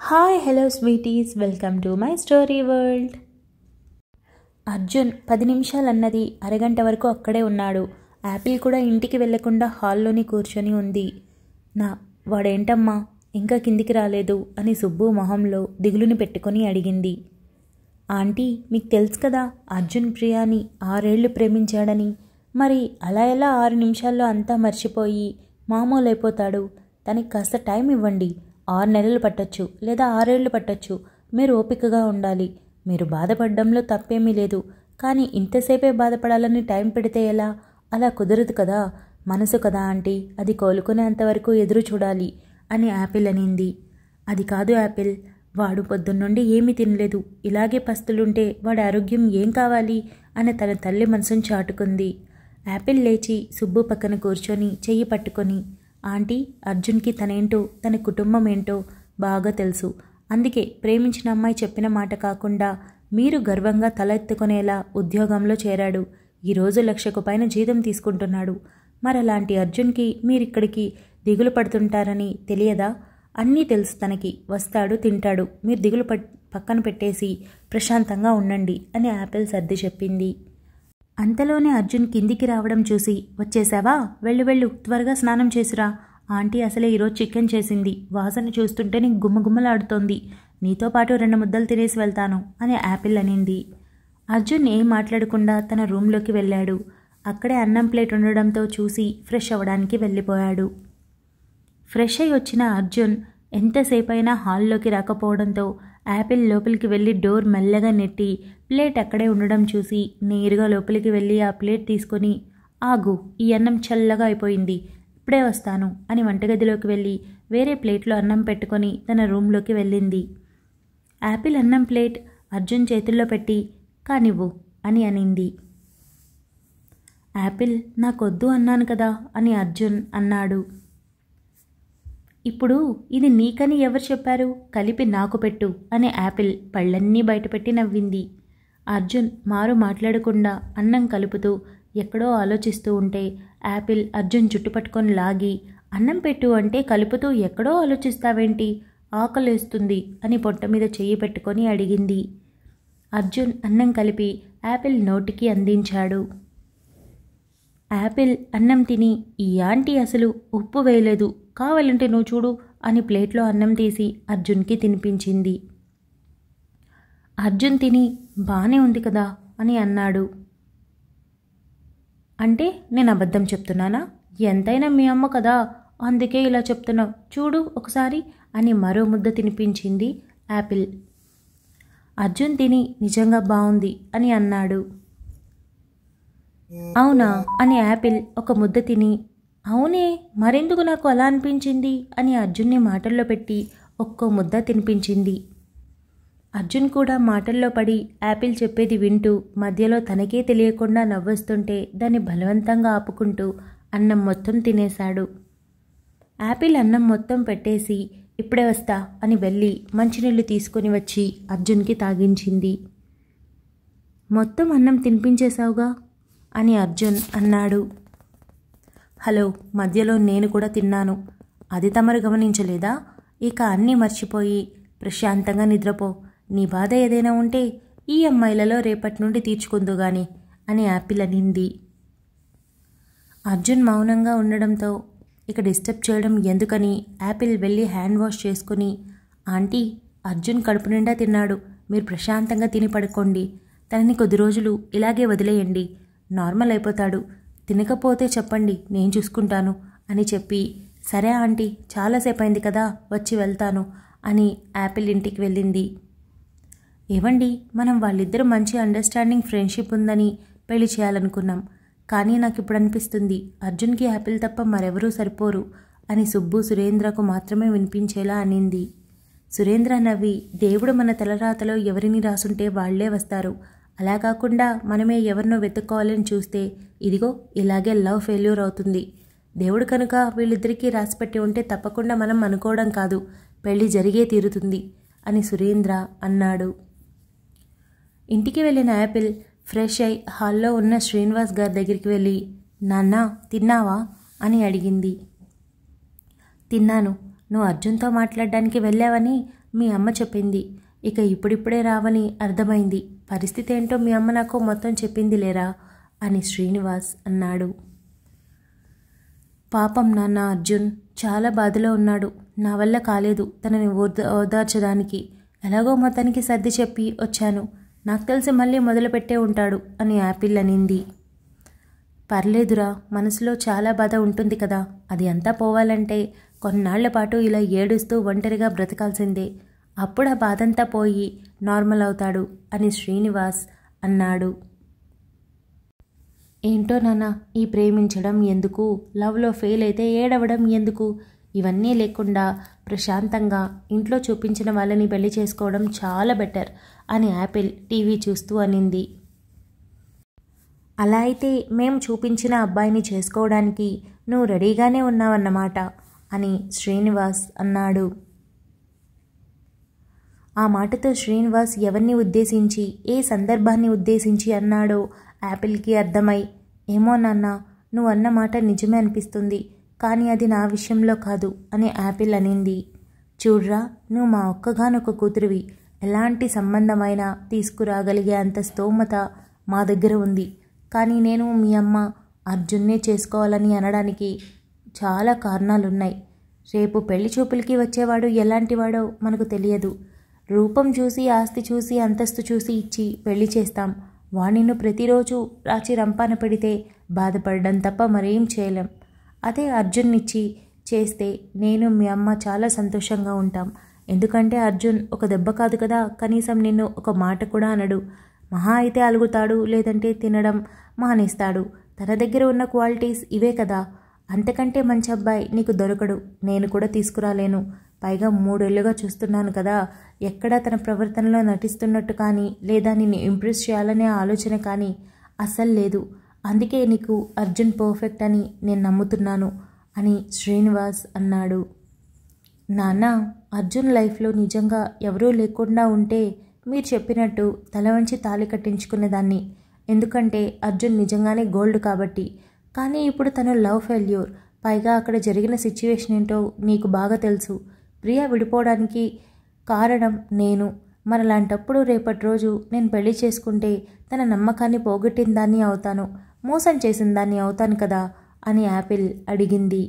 hi hello sweeties welcome to my story world Arjun పది నిమిషాలన్నది అరగంట వరకు అక్కడే ఉన్నాడు యాపిల్ కూడా ఇంటికి వెళ్లకుండా హాల్లోని కూర్చొని ఉంది నా వాడేంటమ్మా ఇంకా కిందికి రాలేదు అని సుబ్బు మొహంలో దిగులుని పెట్టుకొని అడిగింది ఆంటీ మీకు తెలుసు కదా అర్జున్ ప్రియాని ఆరేళ్లు ప్రేమించాడని మరి అలా ఎలా ఆరు నిమిషాల్లో అంతా మర్చిపోయి మామూలు అయిపోతాడు తనకి కాస్త టైం ఇవ్వండి ఆరు నెలలు పట్టొచ్చు లేదా ఆరేళ్లు పట్టొచ్చు మీరు ఓపికగా ఉండాలి మీరు బాధపడడంలో తప్పేమీ లేదు కానీ ఇంతసేపే బాధపడాలని టైం పెడితే ఎలా అలా కుదరదు కదా మనసు కదా ఆంటీ అది కోలుకునేంతవరకు ఎదురు చూడాలి అని యాపిల్ అనింది అది కాదు యాపిల్ వాడు పొద్దున్నుండి ఏమీ తినలేదు ఇలాగే పస్తులుంటే వాడి ఆరోగ్యం ఏం కావాలి అని తన తల్లి మనసును చాటుకుంది యాపిల్ లేచి సుబ్బు పక్కన కూర్చొని చెయ్యి పట్టుకొని ఆంటీ అర్జున్కి తనేంటో తన కుటుంబం ఏంటో బాగా తెలుసు అందుకే ప్రేమించిన అమ్మాయి చెప్పిన మాట కాకుండా మీరు గర్వంగా తల ఎత్తుకునేలా ఉద్యోగంలో చేరాడు ఈరోజు లక్షకు పైన జీతం తీసుకుంటున్నాడు మరలాంటి అర్జున్కి మీరిక్కడికి దిగులు పడుతుంటారని తెలియదా అన్నీ తెలుసు తనకి వస్తాడు తింటాడు మీరు దిగులు పట్ పక్కన పెట్టేసి ప్రశాంతంగా ఉండండి అని యాపిల్ సర్ది చెప్పింది అంతలోనే అర్జున్ కిందికి రావడం చూసి వచ్చేసావా వెళ్ళు వెళ్ళు త్వరగా స్నానం చేసిరా ఆంటీ అసలే ఈరోజు చికెన్ చేసింది వాసన చూస్తుంటే నీకు గుమ్మగుమ్మలాడుతోంది నీతో పాటు రెండు ముద్దలు తినేసి వెళ్తాను అని యాపిల్ అనింది అర్జున్ ఏం మాట్లాడకుండా తన రూమ్లోకి వెళ్ళాడు అక్కడే అన్నం ప్లేట్ ఉండడంతో చూసి ఫ్రెష్ అవ్వడానికి వెళ్ళిపోయాడు ఫ్రెష్ అయి వచ్చిన అర్జున్ ఎంతసేపైనా హాల్లోకి రాకపోవడంతో యాపిల్ లోపలికి వెళ్ళి డోర్ మెల్లగా నెట్టి ప్లేట్ అక్కడే ఉండడం చూసి నేరుగా లోపలికి వెళ్ళి ఆ ప్లేట్ తీసుకొని ఆగు ఈ అన్నం చల్లగా అయిపోయింది ఇప్పుడే వస్తాను అని వంటగదిలోకి వెళ్ళి వేరే ప్లేట్లో అన్నం పెట్టుకొని తన రూమ్లోకి వెళ్ళింది యాపిల్ అన్నం ప్లేట్ అర్జున్ చేతుల్లో పెట్టి కానివ్వు అని అనింది యాపిల్ నాకొద్దు అన్నాను కదా అని అర్జున్ అన్నాడు ఇప్పుడు ఇది నీకని ఎవరు చెప్పారు కలిపి నాకు పెట్టు అని యాపిల్ పళ్ళన్నీ బయటపెట్టి నవ్వింది అర్జున్ మారు మాట్లాడకుండా అన్నం కలుపుతూ ఎక్కడో ఆలోచిస్తూ ఉంటే యాపిల్ అర్జున్ చుట్టుపట్టుకొని లాగి అన్నం పెట్టు అంటే కలుపుతూ ఎక్కడో ఆలోచిస్తావేంటి ఆకలేస్తుంది అని పొట్ట మీద చెయ్యి పెట్టుకొని అడిగింది అర్జున్ అన్నం కలిపి యాపిల్ నోటికి అందించాడు యాపిల్ అన్నం తిని ఈ ఆంటీ అసలు ఉప్పు వేయలేదు కావాలంటే నువ్వు చూడు అని ప్లేట్లో అన్నం తీసి అర్జున్కి తినిపించింది అర్జున్ తిని బానే ఉంది కదా అని అన్నాడు అంటే నేను అబద్ధం చెప్తున్నానా ఎంతైనా మీ అమ్మ కదా అందుకే ఇలా చెప్తున్నావు చూడు ఒకసారి అని మరో ముద్ద తినిపించింది యాపిల్ అర్జున్ తిని నిజంగా బాగుంది అని అన్నాడు అవునా అని యాపిల్ ఒక ముద్ద తిని అవునే మరెందుకు నాకు అలా అనిపించింది అని అర్జున్ని మాటల్లో పెట్టి ఒక్కో ముద్ద తినిపించింది అర్జున్ కూడా మాటల్లో పడి యాపిల్ చెప్పేది వింటూ మధ్యలో తనకే తెలియకుండా నవ్వొస్తుంటే దాన్ని బలవంతంగా ఆపుకుంటూ అన్నం మొత్తం తినేశాడు యాపిల్ అన్నం మొత్తం పెట్టేసి ఇప్పుడే వస్తా అని వెళ్ళి మంచినీళ్ళు తీసుకొని వచ్చి అర్జున్కి తాగించింది మొత్తం అన్నం తినిపించేశావుగా అని అర్జున్ అన్నాడు హలో మధ్యలో నేను కూడా తిన్నాను అది తమరు గమనించలేదా ఇక అన్నీ మర్చిపోయి ప్రశాంతంగా నిద్రపో నీ బాధ ఏదైనా ఉంటే ఈ అమ్మాయిలలో రేపటి నుండి తీర్చుకుందు గాని అని యాపిల్ అనింది అర్జున్ మౌనంగా ఉండడంతో ఇక డిస్టర్బ్ చేయడం ఎందుకని యాపిల్ వెళ్ళి హ్యాండ్ వాష్ చేసుకుని ఆంటీ అర్జున్ కడుపు నిండా తిన్నాడు మీరు ప్రశాంతంగా తిని పడుకోండి తనని కొద్ది రోజులు ఇలాగే వదిలేయండి నార్మల్ అయిపోతాడు తినకపోతే చెప్పండి నేను చూసుకుంటాను అని చెప్పి సరే ఆంటీ చాలాసేపు అయింది కదా వచ్చి వెళ్తాను అని యాపిల్ ఇంటికి వెళ్ళింది ఏవండి మనం వాళ్ళిద్దరూ మంచి అండర్స్టాండింగ్ ఫ్రెండ్షిప్ ఉందని పెళ్లి చేయాలనుకున్నాం కానీ నాకు ఇప్పుడు అనిపిస్తుంది అర్జున్కి యాపిల్ తప్ప మరెవరూ సరిపోరు అని సుబ్బు సురేంద్రకు మాత్రమే వినిపించేలా అనింది సురేంద్ర నవ్వి దేవుడు మన తలరాతలో ఎవరిని రాసుంటే వాళ్లే వస్తారు అలా కాకుండా మనమే ఎవరినో వెతుక్కోవాలని చూస్తే ఇదిగో ఇలాగే లవ్ ఫెయిల్యూర్ అవుతుంది దేవుడు కనుక వీళ్ళిద్దరికీ రాసిపెట్టి ఉంటే తప్పకుండా మనం అనుకోవడం కాదు పెళ్లి జరిగే తీరుతుంది అని సురేంద్ర అన్నాడు ఇంటికి వెళ్ళిన యాపిల్ ఫ్రెష్ అయి హాల్లో ఉన్న శ్రీనివాస్ గారి దగ్గరికి వెళ్ళి నాన్న తిన్నావా అని అడిగింది తిన్నాను నువ్వు అర్జున్తో మాట్లాడడానికి వెళ్ళావని మీ అమ్మ చెప్పింది ఇక ఇప్పుడిప్పుడే రావని అర్థమైంది పరిస్థితి ఏంటో మీ అమ్మ నాకు మొత్తం చెప్పింది లేరా అని శ్రీనివాస్ అన్నాడు పాపం నాన్న అర్జున్ చాలా బాధలో ఉన్నాడు నా వల్ల కాలేదు తనని ఓద ఓదార్చడానికి ఎలాగో మొత్తానికి సర్ది చెప్పి వచ్చాను నాకు తెలిసి మళ్ళీ మొదలుపెట్టే ఉంటాడు అని యాపిల్ అనింది పర్లేదురా మనసులో చాలా బాధ ఉంటుంది కదా అది అంతా పోవాలంటే కొన్నాళ్ల పాటు ఇలా ఏడుస్తూ ఒంటరిగా బ్రతకాల్సిందే అప్పుడు ఆ బాధంతా పోయి నార్మల్ అవుతాడు అని శ్రీనివాస్ అన్నాడు ఏంటో నాన్న ఈ ప్రేమించడం ఎందుకు లవ్లో ఫెయిల్ అయితే ఏడవడం ఎందుకు ఇవన్నీ లేకుండా ప్రశాంతంగా ఇంట్లో చూపించిన వాళ్ళని పెళ్లి చేసుకోవడం చాలా బెటర్ అని యాపిల్ టీవీ చూస్తూ అనింది అలా అయితే మేము చూపించిన అబ్బాయిని చేసుకోవడానికి నువ్వు రెడీగానే ఉన్నావన్నమాట అని శ్రీనివాస్ అన్నాడు ఆ మాటతో శ్రీనివాస్ ఎవరిని ఉద్దేశించి ఏ సందర్భాన్ని ఉద్దేశించి అన్నాడో యాపిల్కి అర్థమై ఏమో నాన్న నువ్వు అన్న మాట నిజమే అనిపిస్తుంది కానీ అది నా విషయంలో కాదు అని యాపిల్ అనింది చూడ్రా నువ్వు మా ఒక్కగానొక్క కూతురివి ఎలాంటి సంబంధమైనా తీసుకురాగలిగే అంత స్తోమత మా దగ్గర ఉంది కానీ నేను మీ అమ్మ అర్జున్నే చేసుకోవాలని అనడానికి చాలా కారణాలున్నాయి రేపు పెళ్లి చూపులకి వచ్చేవాడు ఎలాంటివాడో మనకు తెలియదు రూపం చూసి ఆస్తి చూసి అంతస్తు చూసి ఇచ్చి పెళ్లి చేస్తాం వాణ్ణిను ప్రతిరోజు రాచి రంపాన పెడితే బాధపడడం తప్ప మరేం చేయలేం అదే అర్జున్నిచ్చి చేస్తే నేను మీ అమ్మ చాలా సంతోషంగా ఉంటాం ఎందుకంటే అర్జున్ ఒక దెబ్బ కాదు కదా కనీసం నిన్ను ఒక మాట కూడా అనడు మహా అయితే అలుగుతాడు లేదంటే తినడం మానేస్తాడు తన దగ్గర ఉన్న క్వాలిటీస్ ఇవే కదా అంతకంటే మంచి అబ్బాయి నీకు దొరకడు నేను కూడా తీసుకురాలేను పైగా మూడేళ్లుగా చూస్తున్నాను కదా ఎక్కడా తన ప్రవర్తనలో నటిస్తున్నట్టు కానీ లేదా నిన్ను ఇంప్రెస్ చేయాలనే ఆలోచన కానీ అస్సలు లేదు అందుకే నీకు అర్జున్ పర్ఫెక్ట్ అని నేను నమ్ముతున్నాను అని శ్రీనివాస్ అన్నాడు నాన్న అర్జున్ లైఫ్లో నిజంగా ఎవరూ లేకుండా ఉంటే మీరు చెప్పినట్టు తల వంచి తాళి కట్టించుకునేదాన్ని ఎందుకంటే అర్జున్ నిజంగానే గోల్డ్ కాబట్టి కానీ ఇప్పుడు తను లవ్ ఫెయిల్యూర్ పైగా అక్కడ జరిగిన సిచ్యువేషన్ ఏంటో నీకు బాగా తెలుసు ప్రియా విడిపోవడానికి కారణం నేను మరలాంటప్పుడు రేపటి రోజు నేను పెళ్లి చేసుకుంటే తన నమ్మకాన్ని పోగొట్టిన దాన్ని అవుతాను మోసం చేసిన దాన్ని అవుతాను కదా అని యాపిల్ అడిగింది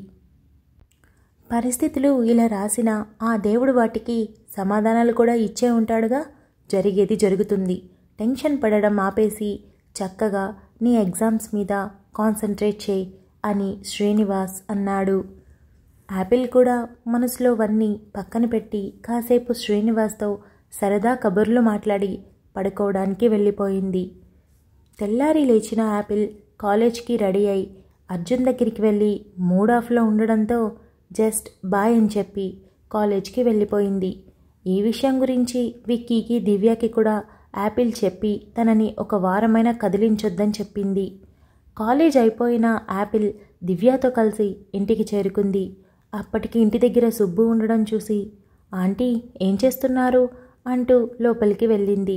పరిస్థితులు ఇలా రాసిన ఆ దేవుడు వాటికి సమాధానాలు కూడా ఇచ్చే ఉంటాడుగా జరిగేది జరుగుతుంది టెన్షన్ పడడం ఆపేసి చక్కగా నీ ఎగ్జామ్స్ మీద కాన్సన్ట్రేట్ చేయి అని శ్రీనివాస్ అన్నాడు యాపిల్ కూడా మనసులోవన్నీ పక్కన పెట్టి కాసేపు శ్రీనివాస్తో సరదా కబుర్లు మాట్లాడి పడుకోవడానికి వెళ్ళిపోయింది తెల్లారి లేచిన యాపిల్ కాలేజ్కి రెడీ అయి అర్జున్ దగ్గరికి వెళ్ళి మూడ్ ఆఫ్లో ఉండడంతో జస్ట్ బాయ్ అని చెప్పి కాలేజ్కి వెళ్ళిపోయింది ఈ విషయం గురించి విక్కీకి దివ్యకి కూడా యాపిల్ చెప్పి తనని ఒక వారమైనా కదిలించొద్దని చెప్పింది కాలేజ్ అయిపోయిన యాపిల్ దివ్యతో కలిసి ఇంటికి చేరుకుంది అప్పటికి ఇంటి దగ్గర సుబ్బు ఉండడం చూసి ఆంటీ ఏం చేస్తున్నారు అంటూ లోపలికి వెళ్ళింది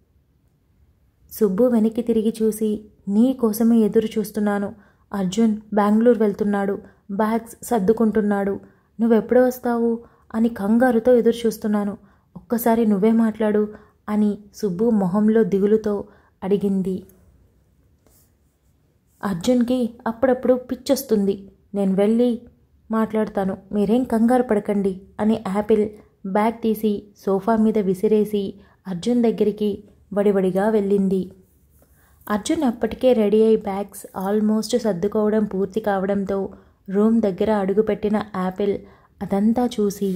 సుబ్బు వెనక్కి తిరిగి చూసి నీ కోసమే ఎదురు చూస్తున్నాను అర్జున్ బెంగళూరు వెళ్తున్నాడు బ్యాగ్స్ సర్దుకుంటున్నాడు నువ్వెప్పుడు వస్తావు అని కంగారుతో ఎదురు చూస్తున్నాను ఒక్కసారి నువ్వే మాట్లాడు అని సుబ్బు మొహంలో దిగులుతో అడిగింది అర్జున్కి అప్పుడప్పుడు పిచ్చొస్తుంది నేను వెళ్ళి మాట్లాడతాను మీరేం కంగారు పడకండి అని యాపిల్ బ్యాగ్ తీసి సోఫా మీద విసిరేసి అర్జున్ దగ్గరికి వడివడిగా వెళ్ళింది అర్జున్ అప్పటికే రెడీ అయి బ్యాగ్స్ ఆల్మోస్ట్ సర్దుకోవడం పూర్తి కావడంతో రూమ్ దగ్గర అడుగుపెట్టిన యాపిల్ అదంతా చూసి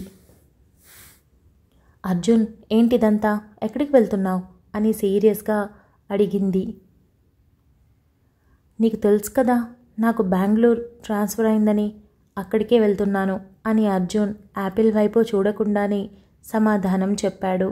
అర్జున్ ఏంటిదంతా ఎక్కడికి వెళ్తున్నావు అని సీరియస్గా అడిగింది నీకు తెలుసు కదా నాకు బెంగళూరు ట్రాన్స్ఫర్ అయిందని అక్కడికే వెళ్తున్నాను అని అర్జున్ యాపిల్ వైపు చూడకుండానే సమాధానం చెప్పాడు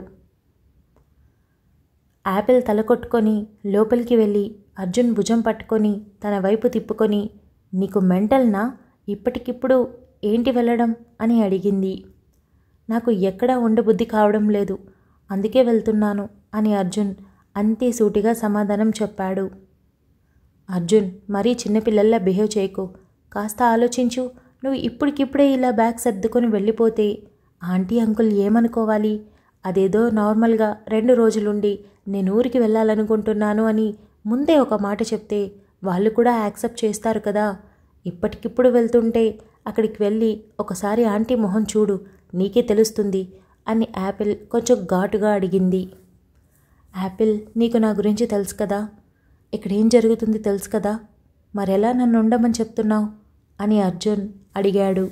యాపిల్ తల కొట్టుకొని లోపలికి వెళ్ళి అర్జున్ భుజం పట్టుకొని తన వైపు తిప్పుకొని నీకు మెంటల్నా ఇప్పటికిప్పుడు ఏంటి వెళ్ళడం అని అడిగింది నాకు ఎక్కడా ఉండబుద్ధి కావడం లేదు అందుకే వెళ్తున్నాను అని అర్జున్ అంతే సూటిగా సమాధానం చెప్పాడు అర్జున్ మరీ చిన్నపిల్లల్లా బిహేవ్ చేయకు కాస్త ఆలోచించు నువ్వు ఇప్పటికిప్పుడే ఇలా బ్యాగ్ సర్దుకొని వెళ్ళిపోతే ఆంటీ అంకుల్ ఏమనుకోవాలి అదేదో నార్మల్గా రెండు రోజులుండి నేను ఊరికి వెళ్ళాలనుకుంటున్నాను అని ముందే ఒక మాట చెప్తే వాళ్ళు కూడా యాక్సెప్ట్ చేస్తారు కదా ఇప్పటికిప్పుడు వెళ్తుంటే అక్కడికి వెళ్ళి ఒకసారి ఆంటీ మొహం చూడు నీకే తెలుస్తుంది అని యాపిల్ కొంచెం ఘాటుగా అడిగింది యాపిల్ నీకు నా గురించి తెలుసు కదా ఇక్కడ ఏం జరుగుతుంది తెలుసు కదా మరెలా నన్ను ఉండమని చెప్తున్నావు అని అర్జున్ అడిగాడు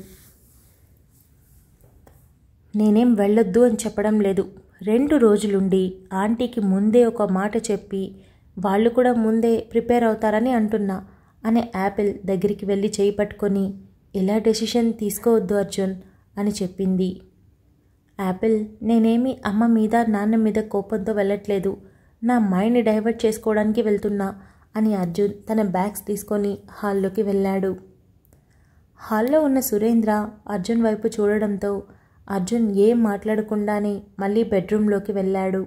నేనేం వెళ్ళొద్దు అని చెప్పడం లేదు రెండు రోజులుండి ఆంటీకి ముందే ఒక మాట చెప్పి వాళ్ళు కూడా ముందే ప్రిపేర్ అవుతారని అంటున్నా అనే యాపిల్ దగ్గరికి వెళ్ళి చేయి పట్టుకొని ఇలా డెసిషన్ తీసుకోవద్దు అర్జున్ అని చెప్పింది యాపిల్ నేనేమి అమ్మ మీద నాన్న మీద కోపంతో వెళ్ళట్లేదు నా మైండ్ డైవర్ట్ చేసుకోవడానికి వెళ్తున్నా అని అర్జున్ తన బ్యాగ్స్ తీసుకొని హాల్లోకి వెళ్ళాడు హాల్లో ఉన్న సురేంద్ర అర్జున్ వైపు చూడడంతో అర్జున్ ఏం మాట్లాడకుండానే మళ్ళీ బెడ్రూమ్లోకి వెళ్ళాడు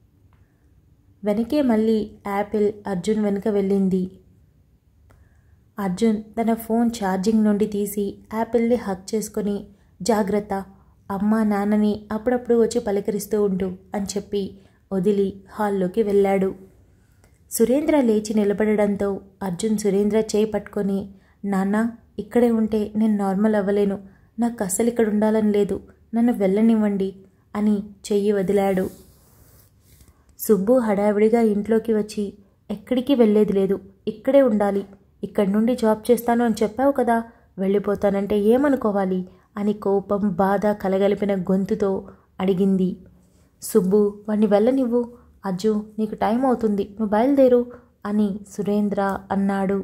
వెనకే మళ్ళీ యాపిల్ అర్జున్ వెనుక వెళ్ళింది అర్జున్ తన ఫోన్ ఛార్జింగ్ నుండి తీసి యాపిల్ని హక్ చేసుకొని జాగ్రత్త అమ్మ నాన్నని అప్పుడప్పుడు వచ్చి పలకరిస్తూ ఉంటూ అని చెప్పి వదిలి హాల్లోకి వెళ్ళాడు సురేంద్ర లేచి నిలబడడంతో అర్జున్ సురేంద్ర చేయి పట్టుకొని నాన్న ఇక్కడే ఉంటే నేను నార్మల్ అవ్వలేను నాకు అస్సలు ఇక్కడ ఉండాలని లేదు నన్ను వెళ్ళనివ్వండి అని చెయ్యి వదిలాడు సుబ్బు హడావిడిగా ఇంట్లోకి వచ్చి ఎక్కడికి వెళ్ళేది లేదు ఇక్కడే ఉండాలి ఇక్కడి నుండి జాబ్ చేస్తాను అని చెప్పావు కదా వెళ్ళిపోతానంటే ఏమనుకోవాలి అని కోపం బాధ కలగలిపిన గొంతుతో అడిగింది సుబ్బు వాణ్ణి వెళ్ళనివ్వు అజ్జు నీకు టైం అవుతుంది నువ్వు బయలుదేరు అని సురేంద్ర అన్నాడు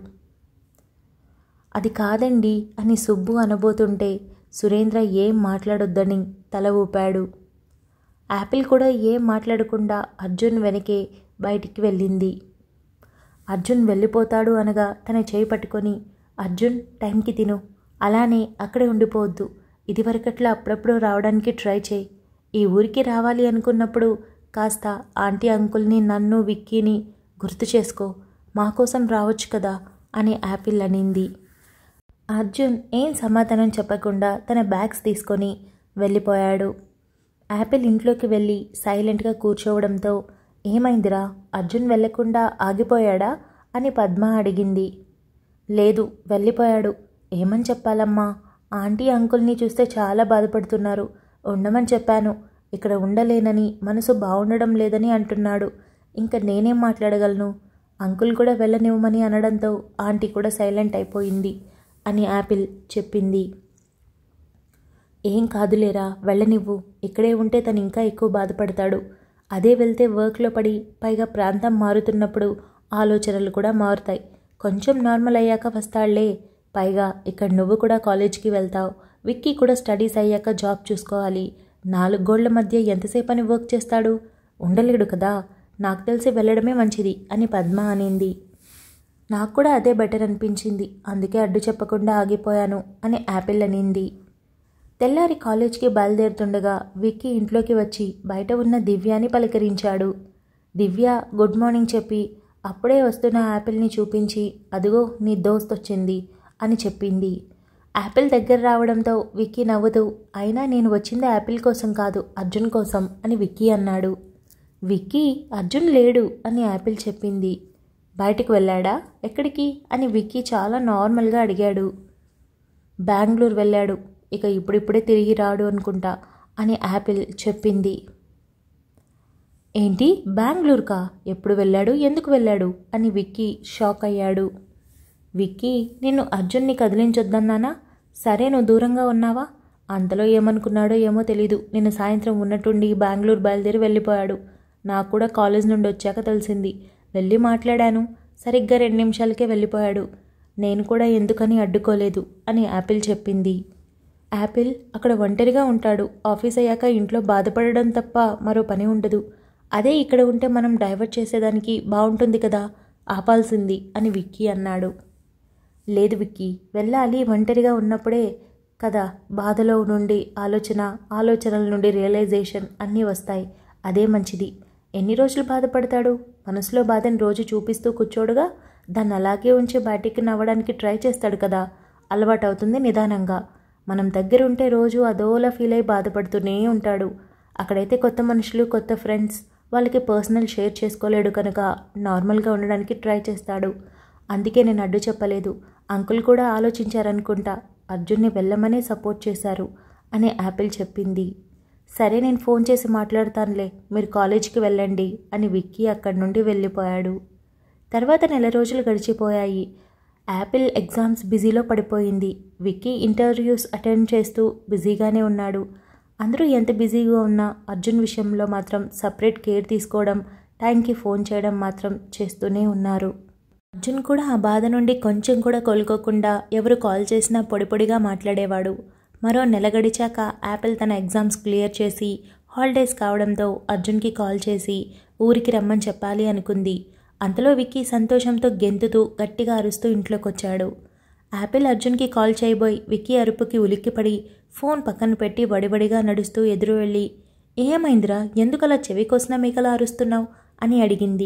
అది కాదండి అని సుబ్బు అనబోతుంటే సురేంద్ర ఏం మాట్లాడొద్దని తల ఊపాడు యాపిల్ కూడా ఏం మాట్లాడకుండా అర్జున్ వెనకే బయటికి వెళ్ళింది అర్జున్ వెళ్ళిపోతాడు అనగా తన చేయి పట్టుకొని అర్జున్ టైంకి తిను అలానే అక్కడే ఉండిపోవద్దు ఇదివరకట్లా అప్పుడప్పుడు రావడానికి ట్రై చేయి ఈ ఊరికి రావాలి అనుకున్నప్పుడు కాస్త ఆంటీ అంకుల్ని నన్ను విక్కీని గుర్తు చేసుకో మా కోసం రావచ్చు కదా అని యాపిల్ అనింది అర్జున్ ఏం సమాధానం చెప్పకుండా తన బ్యాగ్స్ తీసుకొని వెళ్ళిపోయాడు యాపిల్ ఇంట్లోకి వెళ్ళి సైలెంట్గా కూర్చోవడంతో ఏమైందిరా అర్జున్ వెళ్లకుండా ఆగిపోయాడా అని పద్మ అడిగింది లేదు వెళ్ళిపోయాడు ఏమని చెప్పాలమ్మా ఆంటీ అంకుల్ని చూస్తే చాలా బాధపడుతున్నారు ఉండమని చెప్పాను ఇక్కడ ఉండలేనని మనసు బాగుండడం లేదని అంటున్నాడు ఇంకా నేనేం మాట్లాడగలను అంకుల్ కూడా వెళ్ళనివ్వమని అనడంతో ఆంటీ కూడా సైలెంట్ అయిపోయింది అని యాపిల్ చెప్పింది ఏం కాదులేరా వెళ్ళనివ్వు ఇక్కడే ఉంటే తను ఇంకా ఎక్కువ బాధపడతాడు అదే వెళ్తే వర్క్లో పడి పైగా ప్రాంతం మారుతున్నప్పుడు ఆలోచనలు కూడా మారుతాయి కొంచెం నార్మల్ అయ్యాక వస్తాడులే పైగా ఇక్కడ నువ్వు కూడా కాలేజ్కి వెళ్తావు విక్కీ కూడా స్టడీస్ అయ్యాక జాబ్ చూసుకోవాలి నాలుగు గోళ్ల మధ్య ఎంతసేపు అని వర్క్ చేస్తాడు ఉండలేడు కదా నాకు తెలిసి వెళ్ళడమే మంచిది అని పద్మ అనింది నాకు కూడా అదే బెటర్ అనిపించింది అందుకే అడ్డు చెప్పకుండా ఆగిపోయాను అని యాపిల్ అనింది తెల్లారి కాలేజ్కి బయలుదేరుతుండగా విక్కీ ఇంట్లోకి వచ్చి బయట ఉన్న దివ్యాని పలకరించాడు దివ్య గుడ్ మార్నింగ్ చెప్పి అప్పుడే వస్తున్న యాపిల్ని చూపించి అదిగో నీ దోస్త్ వచ్చింది అని చెప్పింది యాపిల్ దగ్గర రావడంతో విక్కీ నవ్వుతూ అయినా నేను వచ్చింది యాపిల్ కోసం కాదు అర్జున్ కోసం అని విక్కీ అన్నాడు విక్కీ అర్జున్ లేడు అని యాపిల్ చెప్పింది బయటకు వెళ్ళాడా ఎక్కడికి అని విక్కీ చాలా నార్మల్గా అడిగాడు బెంగళూరు వెళ్ళాడు ఇక ఇప్పుడిప్పుడే తిరిగి రాడు అనుకుంటా అని యాపిల్ చెప్పింది ఏంటి బెంగళూరుకా ఎప్పుడు వెళ్ళాడు ఎందుకు వెళ్ళాడు అని విక్కీ షాక్ అయ్యాడు విక్కీ నిన్ను అర్జున్ని కదిలించొద్దన్నానా సరే నువ్వు దూరంగా ఉన్నావా అంతలో ఏమనుకున్నాడో ఏమో తెలీదు నిన్న సాయంత్రం ఉన్నట్టుండి బెంగళూరు బయలుదేరి వెళ్ళిపోయాడు నాకు కూడా కాలేజ్ నుండి వచ్చాక తెలిసింది వెళ్ళి మాట్లాడాను సరిగ్గా రెండు నిమిషాలకే వెళ్ళిపోయాడు నేను కూడా ఎందుకని అడ్డుకోలేదు అని యాపిల్ చెప్పింది యాపిల్ అక్కడ ఒంటరిగా ఉంటాడు ఆఫీస్ అయ్యాక ఇంట్లో బాధపడడం తప్ప మరో పని ఉండదు అదే ఇక్కడ ఉంటే మనం డైవర్ట్ చేసేదానికి బాగుంటుంది కదా ఆపాల్సింది అని విక్కీ అన్నాడు లేదు విక్కీ వెళ్ళాలి ఒంటరిగా ఉన్నప్పుడే కదా బాధలో నుండి ఆలోచన ఆలోచనల నుండి రియలైజేషన్ అన్నీ వస్తాయి అదే మంచిది ఎన్ని రోజులు బాధపడతాడు మనసులో బాధను రోజు చూపిస్తూ కూర్చోడుగా దాన్ని అలాగే ఉంచి బయటికి నవ్వడానికి ట్రై చేస్తాడు కదా అలవాటు అవుతుంది నిదానంగా మనం దగ్గరుంటే రోజు అదోలా ఫీల్ అయి బాధపడుతూనే ఉంటాడు అక్కడైతే కొత్త మనుషులు కొత్త ఫ్రెండ్స్ వాళ్ళకి పర్సనల్ షేర్ చేసుకోలేడు కనుక నార్మల్గా ఉండడానికి ట్రై చేస్తాడు అందుకే నేను అడ్డు చెప్పలేదు అంకుల్ కూడా ఆలోచించారనుకుంటా అర్జున్ని వెళ్ళమనే సపోర్ట్ చేశారు అని యాపిల్ చెప్పింది సరే నేను ఫోన్ చేసి మాట్లాడతానులే మీరు కాలేజీకి వెళ్ళండి అని విక్కీ అక్కడి నుండి వెళ్ళిపోయాడు తర్వాత నెల రోజులు గడిచిపోయాయి యాపిల్ ఎగ్జామ్స్ బిజీలో పడిపోయింది విక్కీ ఇంటర్వ్యూస్ అటెండ్ చేస్తూ బిజీగానే ఉన్నాడు అందరూ ఎంత బిజీగా ఉన్నా అర్జున్ విషయంలో మాత్రం సపరేట్ కేర్ తీసుకోవడం టైంకి ఫోన్ చేయడం మాత్రం చేస్తూనే ఉన్నారు అర్జున్ కూడా ఆ బాధ నుండి కొంచెం కూడా కోలుకోకుండా ఎవరు కాల్ చేసినా పొడి పొడిగా మాట్లాడేవాడు మరో నెల గడిచాక యాపిల్ తన ఎగ్జామ్స్ క్లియర్ చేసి హాలిడేస్ కావడంతో అర్జున్కి కాల్ చేసి ఊరికి రమ్మని చెప్పాలి అనుకుంది అంతలో విక్కీ సంతోషంతో గెంతుతూ గట్టిగా అరుస్తూ ఇంట్లోకి వచ్చాడు యాపిల్ అర్జున్కి కాల్ చేయబోయి విక్కీ అరుపుకి ఉలిక్కిపడి ఫోన్ పక్కన పెట్టి వడివడిగా నడుస్తూ ఎదురు వెళ్ళి ఏమైందిరా ఎందుకలా చెవి కోసిన మీకలా అరుస్తున్నావు అని అడిగింది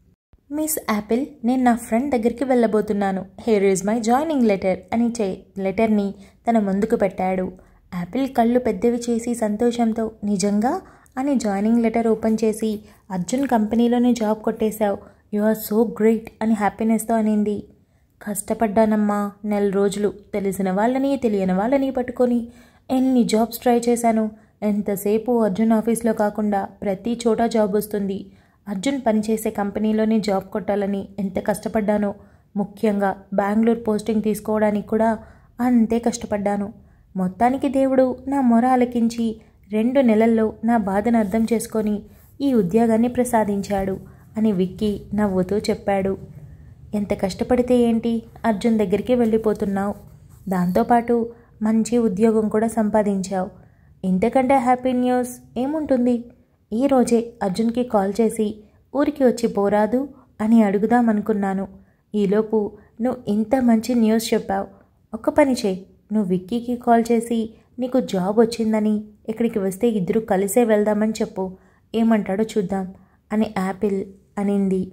మిస్ యాపిల్ నేను నా ఫ్రెండ్ దగ్గరికి వెళ్ళబోతున్నాను here is my joining letter అని చే లెటర్ని తన ముందుకు పెట్టాడు యాపిల్ కళ్ళు పెద్దవి చేసి సంతోషంతో నిజంగా అని జాయినింగ్ లెటర్ ఓపెన్ చేసి అర్జున్ కంపెనీలోనే జాబ్ కొట్టేశావు యు ఆర్ సో గ్రేట్ అని హ్యాపీనెస్తో అనింది కష్టపడ్డానమ్మా నెల రోజులు తెలిసిన వాళ్ళని తెలియని వాళ్ళని పట్టుకొని ఎన్ని జాబ్స్ ట్రై చేశాను ఎంతసేపు అర్జున్ ఆఫీస్లో కాకుండా ప్రతి చోట జాబ్ వస్తుంది అర్జున్ పనిచేసే కంపెనీలోనే జాబ్ కొట్టాలని ఎంత కష్టపడ్డానో ముఖ్యంగా బెంగళూరు పోస్టింగ్ తీసుకోవడానికి కూడా అంతే కష్టపడ్డాను మొత్తానికి దేవుడు నా మొర ఆలకించి రెండు నెలల్లో నా బాధను అర్థం చేసుకొని ఈ ఉద్యోగాన్ని ప్రసాదించాడు అని విక్కీ నవ్వుతూ చెప్పాడు ఎంత కష్టపడితే ఏంటి అర్జున్ దగ్గరికి వెళ్ళిపోతున్నావు దాంతోపాటు మంచి ఉద్యోగం కూడా సంపాదించావు ఇంతకంటే హ్యాపీ న్యూస్ ఏముంటుంది ఈరోజే అర్జున్కి కాల్ చేసి ఊరికి వచ్చి పోరాదు అని అడుగుదామనుకున్నాను ఈలోపు నువ్వు ఇంత మంచి న్యూస్ చెప్పావు ఒక పని చేయి నువ్వు విక్కీకి కాల్ చేసి నీకు జాబ్ వచ్చిందని ఇక్కడికి వస్తే ఇద్దరు కలిసే వెళ్దామని చెప్పు ఏమంటాడో చూద్దాం అని యాపిల్ అనింది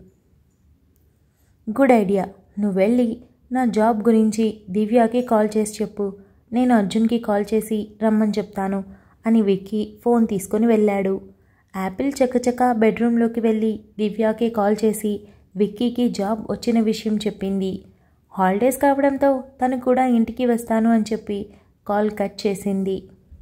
గుడ్ ఐడియా నువ్వు వెళ్ళి నా జాబ్ గురించి దివ్యాకి కాల్ చేసి చెప్పు నేను అర్జున్కి కాల్ చేసి రమ్మని చెప్తాను అని విక్కీ ఫోన్ తీసుకొని వెళ్ళాడు యాపిల్ చకచక బెడ్రూమ్లోకి వెళ్ళి దివ్యాకి కాల్ చేసి విక్కీకి జాబ్ వచ్చిన విషయం చెప్పింది హాలిడేస్ కావడంతో తను కూడా ఇంటికి వస్తాను అని చెప్పి కాల్ కట్ చేసింది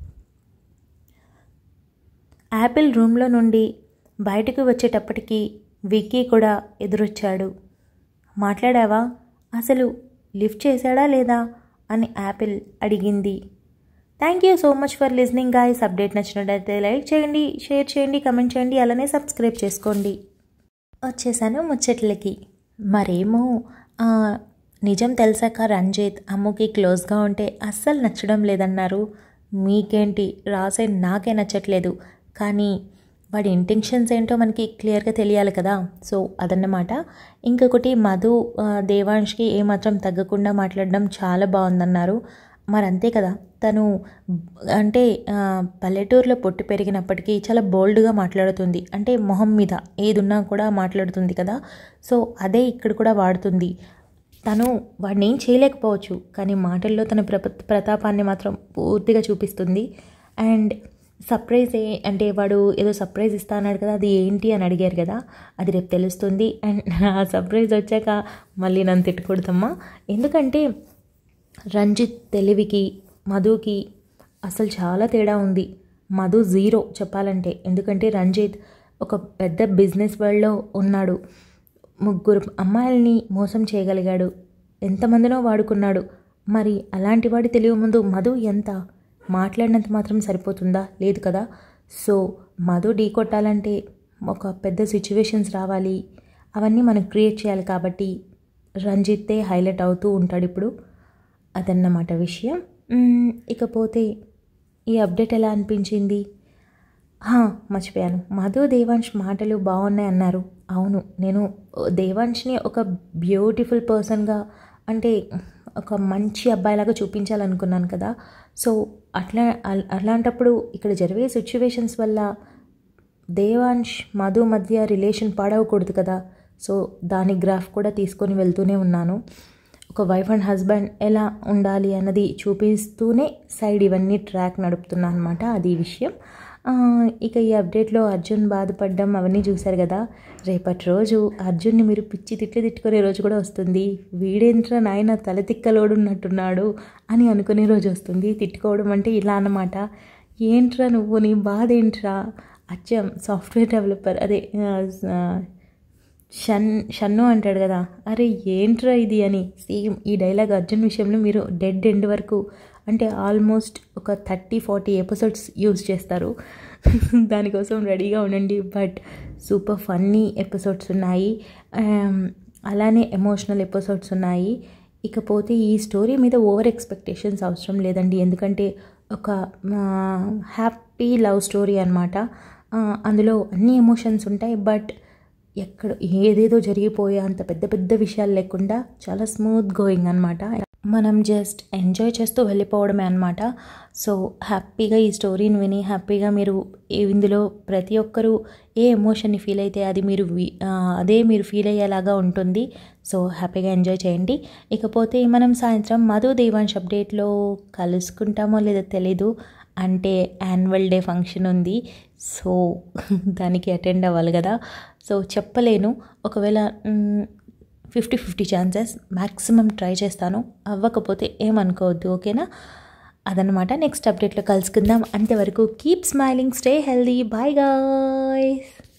యాపిల్ రూమ్లో నుండి బయటకు వచ్చేటప్పటికి విక్కీ కూడా ఎదురొచ్చాడు మాట్లాడావా అసలు లిఫ్ట్ చేశాడా లేదా అని యాపిల్ అడిగింది thank you so much for listening guys update నచ్చినట్లయితే లైక్ చేయండి షేర్ చేయండి కమెంట్ చేయండి అలానే సబ్స్క్రైబ్ చేసుకోండి వచ్చేసాను ముచ్చట్లకి మరేమో ఆ, నిజం తెలిసాక రంజిత్ అమ్ముకి క్లోజ్గా ఉంటే అస్సలు నచ్చడం లేదన్నారు మీకేంటి రాసే నాకే నచ్చట్లేదు కానీ వాడి ఇంటెన్షన్స్ ఏంటో మనకి క్లియర్గా తెలియాలి కదా సో అదన్నమాట ఇంకొకటి మధు ఆ, దేవాంష్కి ఏమాత్రం తగ్గకుండా మాట్లాడడం చాలా బాగుందన్నారు మరి అంతే కదా తను అంటే ఆ, పల్లెటూరులో పుట్టి పెరిగినప్పటికీ చాలా బోల్డ్గా మాట్లాడుతుంది అంటే మొహం మీద ఏదున్నా కూడా మాట్లాడుతుంది కదా సో అదే ఇక్కడ కూడా వాడుతుంది తను వాడిని ఏం చేయలేకపోవచ్చు కానీ మాటల్లో తన ప్ర ప్రతాపాన్ని మాత్రం పూర్తిగా చూపిస్తుంది అండ్ సర్ప్రైజ్ ఏ అంటే వాడు ఏదో సర్ప్రైజ్ ఇస్తా అన్నాడు కదా అది ఏంటి అని అడిగారు కదా అది రేపు తెలుస్తుంది అండ్ ఆ సర్ప్రైజ్ వచ్చాక మళ్ళీ నన్ను తిట్టకూడదమ్మా ఎందుకంటే రంజిత్ తెలివికి మధుకి అసలు చాలా తేడా ఉంది మధు జీరో చెప్పాలంటే ఎందుకంటే రంజిత్ ఒక పెద్ద బిజినెస్ వరల్డ్లో ఉన్నాడు ముగ్గురు అమ్మాయిల్ని మోసం చేయగలిగాడు ఎంతమందినో వాడుకున్నాడు మరి అలాంటి వాడి తెలివి ముందు మధు ఎంత మాట్లాడినంత మాత్రం సరిపోతుందా లేదు కదా సో మధు ఢీ కొట్టాలంటే ఒక పెద్ద సిచ్యువేషన్స్ రావాలి అవన్నీ మనం క్రియేట్ చేయాలి కాబట్టి రంజిత్తే హైలైట్ అవుతూ ఉంటాడు ఇప్పుడు అదన్నమాట విషయం మ్మ్, ఇకపోతే ఈ అప్డేట్ ఎలా అనిపించింది హా, మర్చిపోయాను మధు దేవాంశ్ మాటలు బాగున్నాయి అన్నారు అవును నేను దేవాంష్ని ఒక బ్యూటిఫుల్ పర్సన్గా అంటే ఒక మంచి అబ్బాయిలాగా చూపించాలనుకున్నాను కదా సో అట్లా అల్- అలాంటప్పుడు ఇక్కడ జరిగే సిచ్యువేషన్స్ వల్ల దేవాంశ్ మధు మధ్య రిలేషన్ పాడవకూడదు కదా సో దాని గ్రాఫ్ కూడా తీసుకొని వెళ్తూనే ఉన్నాను ఒక వైఫ్ అండ్ హస్బెండ్ ఎలా ఉండాలి అన్నది చూపిస్తూనే సైడ్ ఇవన్నీ ట్రాక్ నడుపుతున్నా అనమాట అది విషయం ఆ, ఇక ఈ అప్డేట్లో అర్జున్ బాధపడ్డం అవన్నీ చూశారు కదా రేపటి రోజు అర్జున్ని మీరు పిచ్చి తిట్లు తిట్టుకునే రోజు కూడా వస్తుంది వీడేంట్రా నాయన తల తిక్కలోడు ఉన్నట్టున్నాడు అని అనుకునే రోజు వస్తుంది తిట్టుకోవడం అంటే ఇలా అన్నమాట ఏంట్రా నువ్వు నీ బాధ ఏంట్రా అచ్చం సాఫ్ట్వేర్ డెవలపర్ అదే ఆ, షన్ షన్ను అంటాడు కదా అరే ఏంట్రా ఇది అని సేమ్ ఈ డైలాగ్ అర్జున్ విషయంలో మీరు డెడ్ ఎండ్ వరకు అంటే ఆల్మోస్ట్ ఒక థర్టీ ఫార్టీ ఎపిసోడ్స్ యూజ్ చేస్తారు దానికోసం రెడీగా ఉండండి బట్ సూపర్ ఫన్నీ ఎపిసోడ్స్ ఉన్నాయి ఆమ్, అలానే ఎమోషనల్ ఎపిసోడ్స్ ఉన్నాయి ఇకపోతే ఈ స్టోరీ మీద ఓవర్ ఎక్స్పెక్టేషన్స్ అవసరం లేదండి ఎందుకంటే ఒక హ్యాపీ లవ్ స్టోరీ అనమాట అందులో అన్ని ఎమోషన్స్ ఉంటాయి బట్ ఎక్కడ ఏదేదో జరిగిపోయే అంత పెద్ద పెద్ద విషయాలు లేకుండా చాలా స్మూత్ గోయింగ్ అనమాట మనం జస్ట్ ఎంజాయ్ చేస్తూ వెళ్ళిపోవడమే అనమాట సో హ్యాపీగా ఈ స్టోరీని విని హ్యాపీగా మీరు ఏ- ఇందులో ప్రతి ఒక్కరూ ఏ ఎమోషన్ని ఫీల్ అయితే అది మీరు వి- ఆ, అదే మీరు ఫీల్ అయ్యేలాగా ఉంటుంది సో హ్యాపీగా ఎంజాయ్ చేయండి ఇకపోతే మనం సాయంత్రం మధు దేవాంశ్ అప్డేట్లో కలుసుకుంటామో లేదో తెలీదు అంటే యాన్యువల్ డే ఫంక్షన్ ఉంది సో దానికి అటెండ్ అవ్వాలి కదా సో చెప్పలేను ఒకవేళ fifty fifty chances maximum try చేస్తాను అవ్వకపోతే ఏమనుకోవద్దు ఓకేనా అదనమాట నెక్స్ట్ అప్డేట్లో కలుసుకుందాం అంతవరకు keep smiling stay healthy bye guys